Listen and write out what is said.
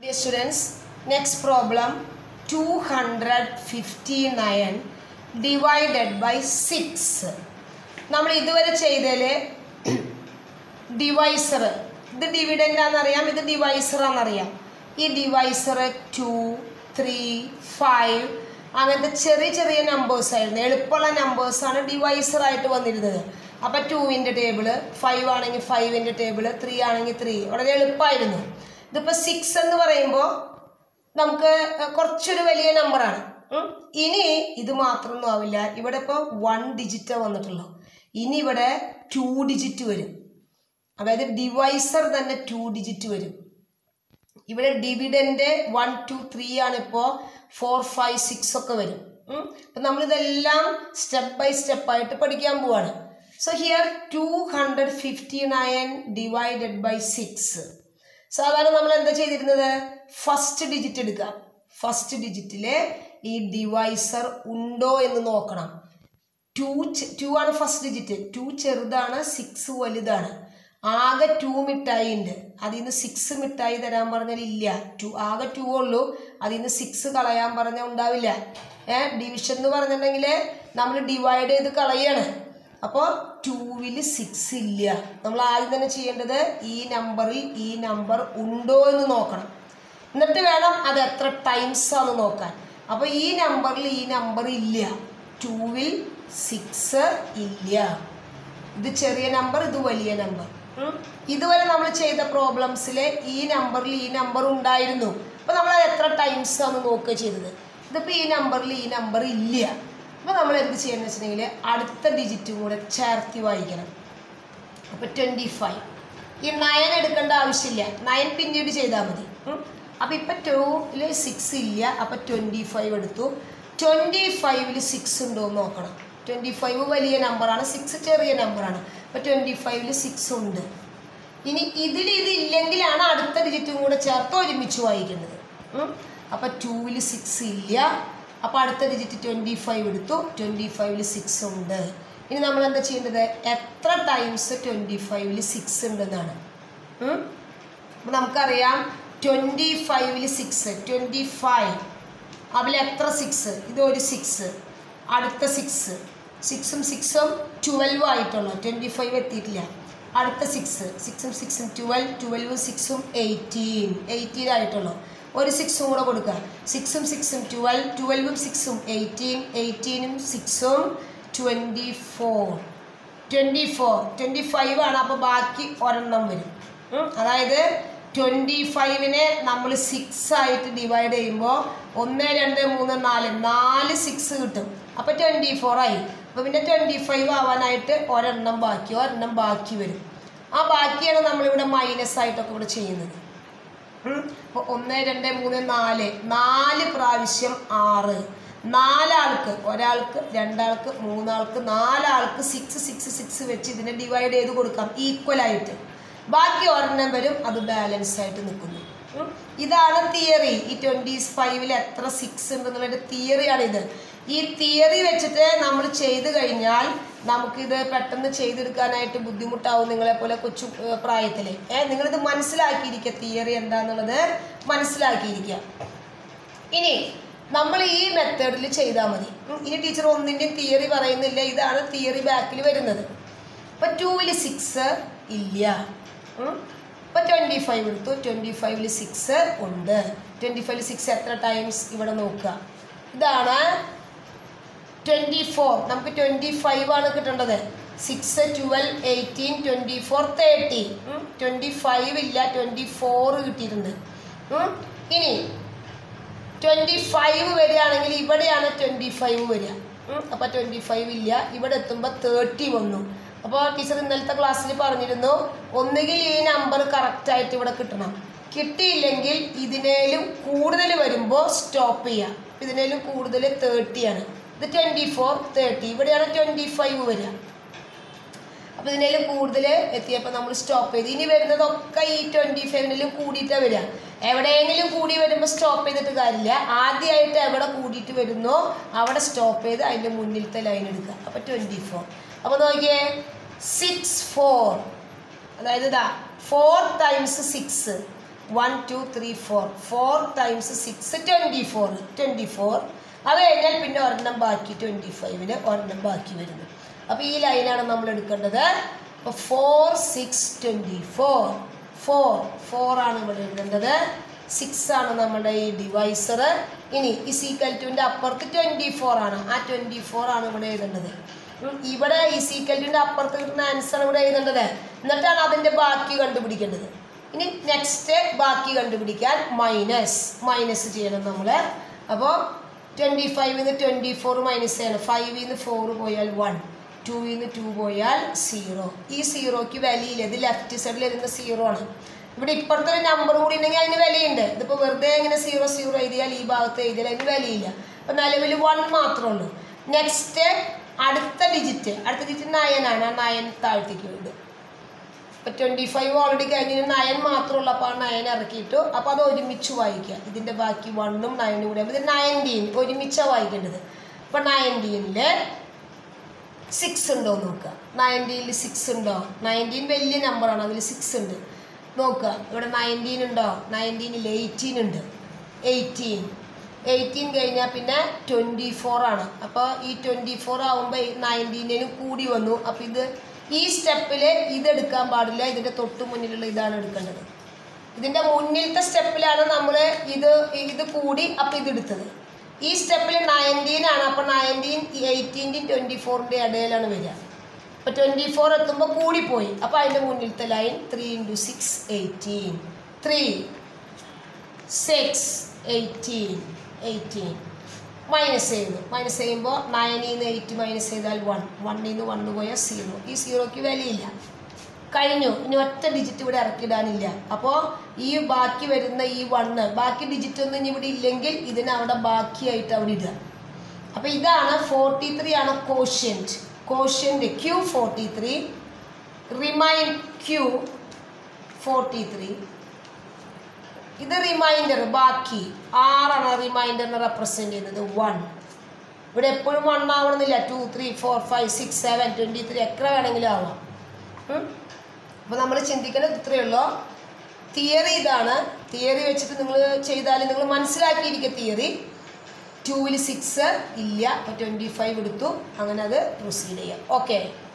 Dear students, next problem 259 divided by 6. നമ്മൾ ഇതുവരെ ചെയ്തതിൽ ഡിവൈസർ ഇത് ഡിവിഡൻ്റ് ആണെന്നറിയാം ഇത് ഡിവൈസർ ആണെന്നറിയാം ഈ ഡിവൈസർ ടു ത്രീ ഫൈവ് അങ്ങനത്തെ ചെറിയ ചെറിയ നമ്പേഴ്സ് ആയിരുന്നു എളുപ്പമുള്ള നമ്പേഴ്സാണ് ഡിവൈസർ ആയിട്ട് വന്നിരുന്നത് അപ്പോൾ ടൂവിൻ്റെ ടേബിള് ഫൈവ് ആണെങ്കിൽ ഫൈവിൻ്റെ ടേബിള് ത്രീ ആണെങ്കിൽ ത്രീ വളരെ എളുപ്പമായിരുന്നു ഇതിപ്പോൾ സിക്സ് എന്ന് പറയുമ്പോൾ നമുക്ക് കുറച്ചൊരു വലിയ നമ്പറാണ് ഇനി ഇത് മാത്രമൊന്നും ആവില്ല ഇവിടെ ഇപ്പോൾ വൺ ഡിജിറ്റ് വന്നിട്ടുള്ളൂ ഇനി ഇവിടെ ടു ഡിജിറ്റ് വരും അതായത് ഡിവൈസർ തന്നെ ടു ഡിജിറ്റ് വരും ഇവിടെ ഡിവിഡൻ്റ് വൺ ടു ത്രീ ആണ് ഇപ്പോൾ ഫോർ ഫൈവ് സിക്സ് ഒക്കെ വരും അപ്പം നമ്മളിതെല്ലാം സ്റ്റെപ്പ് ബൈ സ്റ്റെപ്പായിട്ട് പഠിക്കാൻ പോവാണ് so here two hundred fifty nine divided by six സാധാരണ നമ്മൾ എന്താ ചെയ്തിരുന്നത് ഫസ്റ്റ് ഡിജിറ്റ് എടുക്കാം ഫസ്റ്റ് ഡിജിറ്റിലെ ഈ ഡിവൈസർ ഉണ്ടോ എന്ന് നോക്കണം ടു ടു ആണ് ഫസ്റ്റ് ഡിജിറ്റ് ടു ചെറുതാണ് സിക്സ് വലുതാണ് ആകെ ടു മിഠായി ഉണ്ട് അതിൽ നിന്ന് സിക്സ് മിഠായി തരാൻ പറഞ്ഞാൽ ഇല്ല ടു ആകെ ടു ഉള്ളൂ അതിൽ നിന്ന് സിക്സ് കളയാൻ പറഞ്ഞാൽ ഉണ്ടാവില്ല ഏ ഡിവിഷൻ എന്ന് പറഞ്ഞിട്ടുണ്ടെങ്കിൽ നമ്മൾ ഡിവൈഡ് ചെയ്ത് കളയാണ് അപ്പോൾ ടൂവിൽ സിക്സ് ഇല്ല നമ്മൾ ആദ്യം തന്നെ ചെയ്യേണ്ടത് ഈ നമ്പറിൽ ഈ നമ്പർ ഉണ്ടോ എന്ന് നോക്കണം എന്നിട്ട് വേണം അത് എത്ര ടൈംസ് ആണ് നോക്കാൻ അപ്പോൾ ഈ നമ്പറിൽ ഈ നമ്പർ ഇല്ല ടൂവിൽ സിക്സ് ഇല്ല ഇത് ചെറിയ നമ്പർ ഇത് വലിയ നമ്പർ ഇതുവരെ നമ്മൾ ചെയ്ത പ്രോബ്ലംസിൽ ഈ നമ്പറിൽ ഈ നമ്പർ ഉണ്ടായിരുന്നു അപ്പോൾ നമ്മൾ അത് എത്ര ടൈംസ് ആണ് നോക്കുക ചെയ്തത് ഇതിപ്പോൾ ഈ നമ്പറിൽ ഈ നമ്പർ ഇല്ല അപ്പോൾ നമ്മൾ എന്ത് ചെയ്യണമെന്ന് വെച്ചിട്ടുണ്ടെങ്കിൽ അടുത്ത ഡിജിറ്റും കൂടെ ചേർത്തി വായിക്കണം അപ്പോൾ ട്വൻറ്റി ഫൈവ് ഈ നയൻ എടുക്കേണ്ട ആവശ്യമില്ല നയൻ പിന്നീട് ചെയ്താൽ മതി അപ്പോൾ ഇപ്പം ടൂവിൽ സിക്സ് ഇല്ല അപ്പോൾ ട്വൻറ്റി ഫൈവ് എടുത്തു ട്വൻറ്റി ഫൈവിൽ സിക്സ് ഉണ്ടോ എന്ന് നോക്കണം ട്വൻറ്റി ഫൈവ് വലിയ നമ്പറാണ് സിക്സ് ചെറിയ നമ്പറാണ് അപ്പോൾ ട്വൻറ്റി ഫൈവിൽ സിക്സ് ഉണ്ട് ഇനി ഇതിൽ ഇത് ഇല്ലെങ്കിലാണ് അടുത്ത ഡിജിറ്റും കൂടെ ചേർത്ത് ഒരുമിച്ച് വായിക്കുന്നത് അപ്പോൾ ടൂവിൽ സിക്സ് ഇല്ല അപ്പോൾ അടുത്ത ഡിജിറ്റ് ട്വൻറ്റി ഫൈവ് എടുത്തു ട്വൻറ്റി ഫൈവിൽ സിക്സ് ഉണ്ട് ഇനി നമ്മൾ എന്താ ചെയ്യേണ്ടത് എത്ര ടൈംസ് ട്വൻറ്റി ഫൈവിൽ സിക്സ് ഉണ്ടെന്നാണ് അപ്പോൾ നമുക്കറിയാം ട്വൻറ്റി ഫൈവിൽ സിക്സ് ട്വൻറ്റി ഫൈവ് അതിൽ എത്ര സിക്സ് ഇതൊരു സിക്സ് അടുത്ത സിക്സ് സിക്സും സിക്സും ട്വൽവ് ആയിട്ടുള്ളൂ ട്വൻറ്റി ഫൈവ് എത്തിയിട്ടില്ല അടുത്ത സിക്സ് സിക്സും സിക്സും ട്വൽവ് ട്വൽവും സിക്സും എയ്റ്റീൻ എയ്റ്റീൻ ആയിട്ടുള്ളൂ ഒരു സിക്സും കൂടെ കൊടുക്കുക സിക്സും സിക്സും ട്വൽവ് ട്വൽവും സിക്സും എയ്റ്റീൻ എയ്റ്റീനും സിക്സും twenty four twenty four twenty five ആണ് അപ്പോൾ ബാക്കി ഒരെണ്ണം വരും അതായത് ട്വൻറ്റി ഫൈവിനെ നമ്മൾ സിക്സ് ആയിട്ട് ഡിവൈഡ് ചെയ്യുമ്പോൾ ഒന്ന് രണ്ട് മൂന്ന് നാല് നാല് സിക്സ് കിട്ടും അപ്പോൾ ട്വൻറ്റി ഫോർ ആയി അപ്പോൾ പിന്നെ ട്വൻറ്റി ഫൈവ് ആവാനായിട്ട് ഒരെണ്ണം ബാക്കി ഒരെണ്ണം ബാക്കി വരും ആ ബാക്കിയാണ് നമ്മളിവിടെ മൈനസ് ആയിട്ടൊക്കെ ഇവിടെ ചെയ്യുന്നത് അപ്പോൾ ഒന്ന് രണ്ട് മൂന്ന് നാല് നാല് പ്രാവശ്യം ആറ് നാലാൾക്ക് ഒരാൾക്ക് രണ്ടാൾക്ക് മൂന്നാൾക്ക് നാലാൾക്ക് സിക്സ് സിക്സ് സിക്സ് വെച്ച് ഇതിനെ ഡിവൈഡ് ചെയ്ത് കൊടുക്കാം ഈക്വലായിട്ട് ബാക്കി ഒരെണ്ണം വരും അത് ബാലൻസ് ആയിട്ട് നിൽക്കുന്നു ഇതാണ് തിയറി ഈ ട്വൻറ്റി ഫൈവിൽ എത്ര സിക്സ് ഉണ്ടെന്നുള്ളതിൻ്റെ തിയറിയാണിത് ഈ തിയറി വെച്ചിട്ട് നമ്മൾ ചെയ്ത് കഴിഞ്ഞാൽ നമുക്കിത് പെട്ടെന്ന് ചെയ്തെടുക്കാനായിട്ട് ബുദ്ധിമുട്ടാവും നിങ്ങളെപ്പോലെ കൊച്ചു പ്രായത്തിൽ ഏ നിങ്ങളിത് മനസ്സിലാക്കിയിരിക്കുക തിയറി എന്താണെന്നുള്ളത് മനസ്സിലാക്കിയിരിക്കുക ഇനി നമ്മൾ ഈ മെത്തേഡിൽ ചെയ്താൽ മതി ഇനി ടീച്ചർ ഒന്നിൻ്റെയും തിയറി പറയുന്നില്ല ഇതാണ് തിയറി ബാക്കിൽ വരുന്നത് ഇപ്പം ടൂവിൽ സിക്സ് ഇല്ല ഇപ്പം ട്വൻറ്റി ഫൈവ് എടുത്തു ട്വൻറ്റി ഫൈവിൽ സിക്സ് ഉണ്ട് ട്വൻറ്റി ഫൈവിൽ സിക്സ് എത്ര ടൈംസ് ഇവിടെ നോക്കുക ഇതാണ് ട്വൻറ്റി ഫോർ നമുക്ക് ട്വൻറ്റി ഫൈവ് ആണ് കിട്ടേണ്ടത് six twelve eighteen twenty four thirty twenty five ഇല്ല ട്വൻറ്റി ഫോർ കിട്ടിയിട്ടുണ്ട് ഇനി ട്വൻറ്റി ഫൈവ് വരികയാണെങ്കിൽ ഇവിടെയാണ് ട്വൻറ്റി ഫൈവ് വരിക അപ്പോൾ ട്വൻറ്റി ഫൈവ് ഇല്ല ഇവിടെ എത്തുമ്പോൾ തേർട്ടി വന്നു അപ്പോൾ ടീച്ചർ ഇന്നലത്തെ ക്ലാസ്സിൽ പറഞ്ഞിരുന്നു ഒന്നുകിൽ ഈ നമ്പർ കറക്റ്റായിട്ട് ഇവിടെ കിട്ടണം കിട്ടിയില്ലെങ്കിൽ ഇതിനേലും കൂടുതൽ വരുമ്പോൾ സ്റ്റോപ്പ് ചെയ്യാം ഇതിനേലും കൂടുതൽ തേർട്ടിയാണ് ഇത് ട്വൻറ്റി ഫോർ തേർട്ടി ഇവിടെയാണ് ട്വൻറ്റി ഫൈവ് വരിക അപ്പോൾ ഇതിനേലും കൂടുതൽ എത്തിയപ്പോൾ നമ്മൾ സ്റ്റോപ്പ് ചെയ്ത് ഇനി വരുന്നതൊക്കെ ഈ ട്വൻറ്റി ഫൈവിനും കൂടിയിട്ടാണ് വരിക എവിടെയെങ്കിലും കൂടി വരുമ്പോൾ സ്റ്റോപ്പ് ചെയ്തിട്ട് കാര്യമില്ല ആദ്യമായിട്ട് എവിടെ കൂടിയിട്ട് വരുന്നോ അവിടെ സ്റ്റോപ്പ് ചെയ്ത് അതിൻ്റെ മുന്നിലത്തെ ലൈൻ എടുക്കുക അപ്പോൾ ട്വൻറ്റി ഫോർ അപ്പോൾ നോക്കിയേ സിക്സ് ഫോർ അതായത് ഇതാ four times six one two three four four times six twenty four twenty four അത് കഴിഞ്ഞാൽ പിന്നെ ഒരെണ്ണം ബാക്കി ട്വൻറ്റി ഫൈവിന് ഒരെണ്ണം ബാക്കി വരുന്നു അപ്പോൾ ഈ ലൈനാണ് നമ്മൾ എടുക്കേണ്ടത് അപ്പോൾ four six twenty four four four ആണ് ഇവിടെ എഴുതേണ്ടത് സിക്സ് ആണ് നമ്മുടെ ഈ ഡിവൈസർ ഇനി ഈ സീക്കൽ ടുവിൻ്റെ അപ്പുറത്ത് ട്വൻറ്റി ഫോർ ആണ് ആ ട്വൻറ്റി ഫോർ ആണ് ഇവിടെ എഴുതേണ്ടത് ഉം, ഇവിടെ ഈ സീക്കൽ ടുവിൻ്റെ അപ്പുറത്ത് കിട്ടുന്ന ആൻസർ ഇവിടെ എഴുതേണ്ടത് എന്നിട്ടാണ് അതിൻ്റെ ബാക്കി കണ്ടുപിടിക്കേണ്ടത് ഇനി നെക്സ്റ്റ് ബാക്കി കണ്ടുപിടിക്കാൻ മൈനസ് മൈനസ് ചെയ്യണം നമ്മൾ അപ്പോൾ ട്വൻറ്റി ഫൈവിന്ന് ട്വൻറ്റി ഫോർ മൈനസ് ചെയ്യണം ഫൈവിന്ന് ഫോർ പോയാൽ വൺ ടൂവിന്ന് ടു പോയാൽ സീറോ ഈ സീറോയ്ക്ക് വിലയില്ല ഇത് ലെഫ്റ്റ് സൈഡിൽ വരുന്ന സീറോ ആണ് ഇവിടെ ഇപ്പുറത്തെ ഒരു നമ്പർ കൂടി ഉണ്ടെങ്കിൽ അതിന് വിലയുണ്ട് ഇതിപ്പോൾ വെറുതെ ഇങ്ങനെ സീറോ സീറോ എഴുതിയാൽ ഈ ഭാഗത്ത് എഴുതിയാൽ അതിന് വിലയില്ല അപ്പം നിലവിൽ വൺ മാത്രമേ ഉള്ളൂ നെക്സ്റ്റ് അടുത്ത ഡിജിറ്റ് അടുത്ത ഡിജിറ്റ് നയനാണ് ആ നയൻ താഴ്ത്തേക്ക് വിടും ഇപ്പം ട്വൻറ്റി ഫൈവ് ഓൾറെഡി കഴിഞ്ഞ് നയൻ മാത്രമുള്ളൂ അപ്പോൾ ആ നയൻ ഇറക്കിയിട്ടു അപ്പോൾ അത് ഒരുമിച്ച് വായിക്കുക ഇതിൻ്റെ ബാക്കി വണ്ണും നയനും കൂടെ ആകുമ്പോൾ ഇത് നയൻറ്റീൻ ഒരുമിച്ചാണ് വായിക്കേണ്ടത് അപ്പോൾ നയൻറ്റീനിൽ സിക്സ് ഉണ്ടോ എന്ന് നോക്കുക നയൻറ്റീനിൽ സിക്സ് ഉണ്ടോ നയൻറ്റീൻ വലിയ നമ്പറാണ് അതിൽ സിക്സ് ഉണ്ട് നോക്കുക ഇവിടെ നയൻറ്റീൻ ഉണ്ടോ നയൻറ്റീനിൽ എയ്റ്റീൻ ഉണ്ട് എയ്റ്റീൻ എയ്റ്റീൻ കഴിഞ്ഞാൽ പിന്നെ ട്വൻറ്റി ഫോർ ആണ് അപ്പോൾ ഈ ട്വൻറ്റി ഫോർ ആകുമ്പോൾ നയൻറ്റീനും കൂടി വന്നു അപ്പോൾ ഇത് ഈ സ്റ്റെപ്പിൽ ഇതെടുക്കാൻ പാടില്ല ഇതിൻ്റെ തൊട്ട് മുന്നിലുള്ള ഇതാണ് എടുക്കേണ്ടത് ഇതിൻ്റെ മുന്നിലത്തെ സ്റ്റെപ്പിലാണ് നമ്മൾ ഇത് ഇത് കൂടി അപ്പോൾ ഇത് എടുത്തത് ഈ സ്റ്റെപ്പിൽ നയൻറ്റീൻ ആണ് അപ്പോൾ നയൻറ്റീൻ എയ്റ്റീൻ്റെയും ട്വൻറ്റി ഫോറിൻ്റെ ഇടയിലാണ് വരിക അപ്പോൾ ട്വൻറ്റി ഫോർ എത്തുമ്പോൾ കൂടിപ്പോയി അപ്പോൾ അതിൻ്റെ മുന്നിലത്തെ line three into six eighteen three six eighteen eighteen minus ചെയ്യുന്നു മൈനസ് ചെയ്യുമ്പോൾ നയനിൽ നിന്ന് എയ്റ്റ് മൈനസ് ചെയ്താൽ വൺ വണ്ണിൽ നിന്ന് വണ്ണ് പോയാൽ സീറോ ഈ സീറോയ്ക്ക് വിലയില്ല കഴിഞ്ഞു ഇനി ഒറ്റ ഡിജിറ്റ് ഇവിടെ ഇറക്കിയിടാനില്ല അപ്പോൾ ഈ ബാക്കി വരുന്ന ഈ വണ്ണ് ബാക്കി ഡിജിറ്റ് ഒന്നും ഇനി ഇവിടെ ഇല്ലെങ്കിൽ ഇതിന് അവിടെ ബാക്കിയായിട്ട് അവിടെ ഇടുക അപ്പോൾ ഇതാണ് ഫോർട്ടി ത്രീ ആണ് quotient quotient Q forty three remind Q forty three ഇത് റിമൈൻഡർ ബാക്കി ആറാണ് റിമൈൻഡറിനെ റെപ്രസെൻ്റ് ചെയ്യുന്നത് വൺ ഇവിടെ എപ്പോഴും വൺ ആവണമെന്നില്ല two three four five six seven twenty three എത്ര വേണമെങ്കിലും ആവാം അപ്പോൾ നമ്മൾ ചിന്തിക്കേണ്ടത് ഇത്രയേ ഉള്ളൂ തിയറി ഇതാണ് തിയറി വെച്ചിട്ട് നിങ്ങൾ ചെയ്താൽ നിങ്ങൾ മനസ്സിലാക്കിയിരിക്കുക തിയറി ടൂവിൽ സിക്സ് ഇല്ല അപ്പോൾ ട്വൻറ്റി ഫൈവ് എടുത്തു അങ്ങനെ അത് പ്രൊസീഡ് ചെയ്യാം ഓക്കെ